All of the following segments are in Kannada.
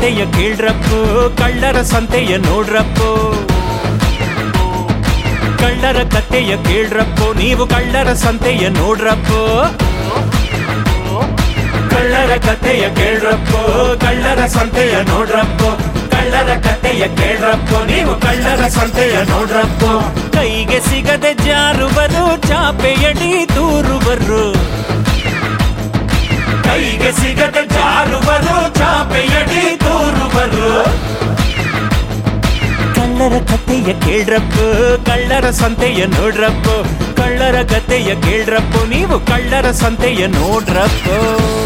ಕತೆಯ ಕೇಳ್ರಪ್ಪು ಕಳ್ಳರ ಸಂತೆಯ ನೋಡ್ರಪ್ಪು ಕಳ್ಳರ ಕತೆಯ ಕೇಳ್ರಪ್ಪು ನೀವು ಕಳ್ಳರ ಸಂತೆಯ ನೋಡ್ರಪ್ಪು ಕಳ್ಳರ ಕತೆಯ ಕೇಳ್ರಪ್ಪು ಕಳ್ಳರ ಸಂತೆಯ ನೋಡ್ರಪ್ಪು ಕಳ್ಳರ ಕತೆಯ ಕೇಳ್ರಪ್ಪು ನೀವು ಕಳ್ಳರ ಸಂತೆಯ ನೋಡ್ರಪ್ಪು ಕೈಗೆ ಸಿಗದೆ ಜಾರುವರು ಚಾಪೆಯಡಿ ದೂರುವರು ಕೈಗೆ ಸಿಗದೆ ಜಾರುವರು ಚಾಪೆಯಡಿ ದೂರುವರು ಕಳ್ಳರ ಕತೆಯ ಕೇಳ್ರಪ್ಪು ಕಳ್ಳರ ಸಂತೆಯ ನೋಡ್ರಪ್ಪು ಕಳ್ಳರ ಕತೆಯ ಕೇಳ್ರಪ್ಪು ನೀವು ಕಳ್ಳರ ಸಂತೆಯ ನೋಡ್ರಪ್ಪು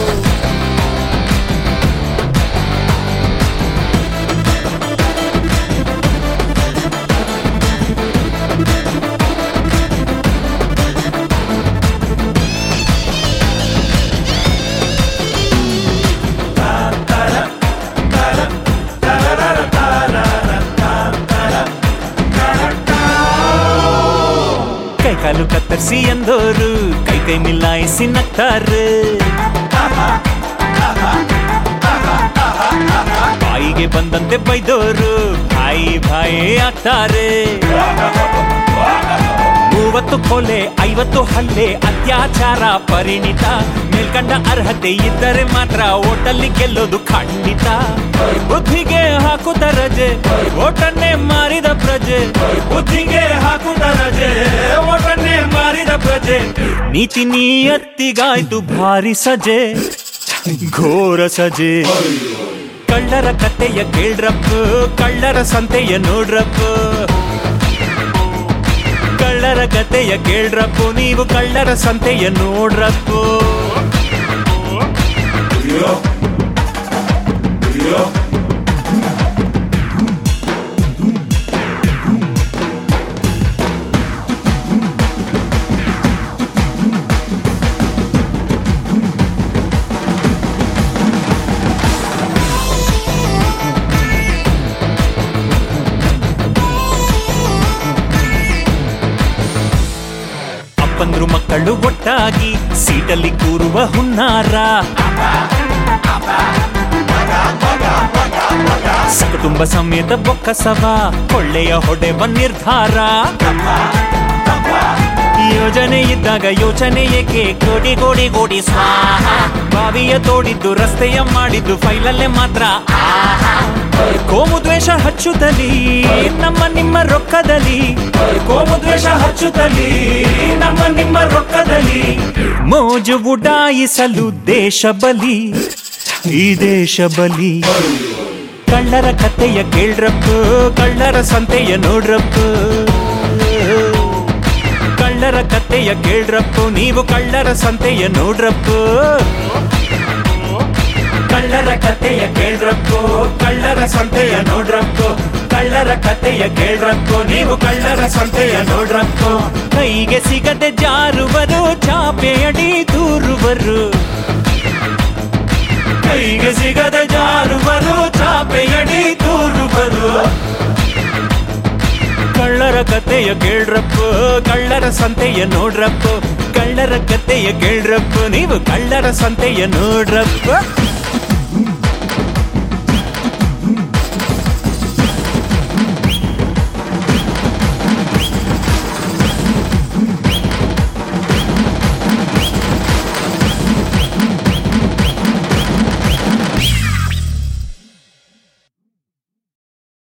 ಕೈ ಕಾಲು ಕತ್ತರಿಸಿ ಎಂದೋರು ಕೈ ಕೈ ಮಿಲಾಯಿಸಿ ನಗ್ತಾರೆ ಬಾಯಿಗೆ ಬಂದಂತೆ ಬೈದೋರು ಭಾಯಿ ಭಾಯಿ ಆಗ್ತಾರೆ ಮೂವತ್ತು ಕೊಲೆ ಐವತ್ತು ಹಲ್ಲೆ ಅತ್ಯಾಚಾರ ಪರಿಣಿತ ಮೇಲ್ಕಂಡ ಅರ್ಹತೆ ಇದ್ದರೆ ಮಾತ್ರ ಓಟಲ್ಲಿ ಗೆಲ್ಲೋದು ಖಂಡಿತ ಬುದ್ಧಿಗೆ ಹಾಕುತ್ತ ರಜೆ ಓಟನ್ನೇ ಮಾರಿದ ಪ್ರಜೆ ಬುದ್ಧಿಗೆ ಹಾಕುತ್ತ ರಜೆ ಓಟನ್ನೇ ಮಾರಿದ ಪ್ರಜೆ ನೀತಿ ನೀಯತ್ತಿಗಾಯ್ತು ಭಾರಿ ಸಜೆ ಘೋರ ಸಜೆ ಕಳ್ಳರ ಕತೆಯ ಕೇಳ್ರಪ್ಪು ಕಳ್ಳರ ಸಂತೆಯ ನೋಡ್ರಪ್ಪು ಕಳ್ಳರ ಕತೆಯ ಕೇಳ್ರಪ್ಪು ನೀವು ಕಳ್ಳರ ಸಂತೆಯ ನೋಡ್ರಪ್ಪು ಅಪ್ಪಂದ್ರು ಮಕ್ಕಳು ಒಟ್ಟಾಗಿ ಸೀಟಲ್ಲಿ ಕೂರುವ ಹುನ್ನಾರ ಸಕುಟುಂಬ ಸಮೇತ ಬೊಕ್ಕಸವ ಕೊಳ್ಳೆಯ ಹೊಡೆವ ನಿರ್ಧಾರ ಯೋಜನೆ ಇದ್ದಾಗ ಯೋಚನೆ ಏಕೆ ಕೋಡಿ ಗೋಡಿ ಗೋಡಿ ಸ್ವಾಹ ಬಾವಿಯ ತೋಡಿದ್ದು ರಸ್ತೆಯ ಮಾಡಿದ್ದು ಫೈಲಲ್ಲೇ ಮಾತ್ರ ಆಹಾ. ಕೋಮು ದ್ವೇಷ ಹಚ್ಚುತ್ತಲಿ ನಮ್ಮ ನಿಮ್ಮ ರೊಕ್ಕದಲ್ಲಿ ಕೋಮು ದ್ವೇಷ ಹಚ್ಚುತ್ತಲಿ ನಮ್ಮ ನಿಮ್ಮ ರೊಕ್ಕದಲ್ಲಿ ಮೋಜು ಉಡಾಯಿಸಲು ದೇಶ ಬಲಿ ಈ ದೇಶ ಬಲಿ ಕಳ್ಳರ ಕತೆಯ ಕೇಳ್ರಪ್ಪು ಕಳ್ಳರ ಸಂತೆಯ ನೋಡ್ರಪ್ಪು ಕಳ್ಳರ ಕತೆಯ ಕೇಳ್ರಪ್ಪು ನೀವು ಕಳ್ಳರ ಸಂತೆಯ ನೋಡ್ರಪ್ಪು ಕಳ್ಳರ ಕತೆಯ ಕೇಳ್ರಪ್ಪು ಕಳ್ಳರ ಸಂತೆಯ ನೋಡ್ರಪ್ಪು ಕಳ್ಳರ ಕತೆಯ ಕೇಳ್ರಪ್ಪು ನೀವು ಕಳ್ಳರ ಸಂತೆಯ ನೋಡ್ರಪ್ಪು ಕೈಗೆ ಸಿಗದೆ ಜಾರುವರು ಚಾಪೆಯಡಿ ದೂರುವರು ಕೈಗೆ ಸಿಗದೆ ಜಾರುವರು ಚಾಪೆಯಡಿ ದೂರುವರು ಕಳ್ಳರ ಕತೆಯ ಕೇಳ್ರಪ್ಪು ಕಳ್ಳರ ಸಂತೆಯ ನೋಡ್ರಪ್ಪು ಕಳ್ಳರ ಕತೆಯ ಕೇಳ್ರಪ್ಪು ನೀವು ಕಳ್ಳರ ಸಂತೆಯ ನೋಡ್ರಪ್ಪು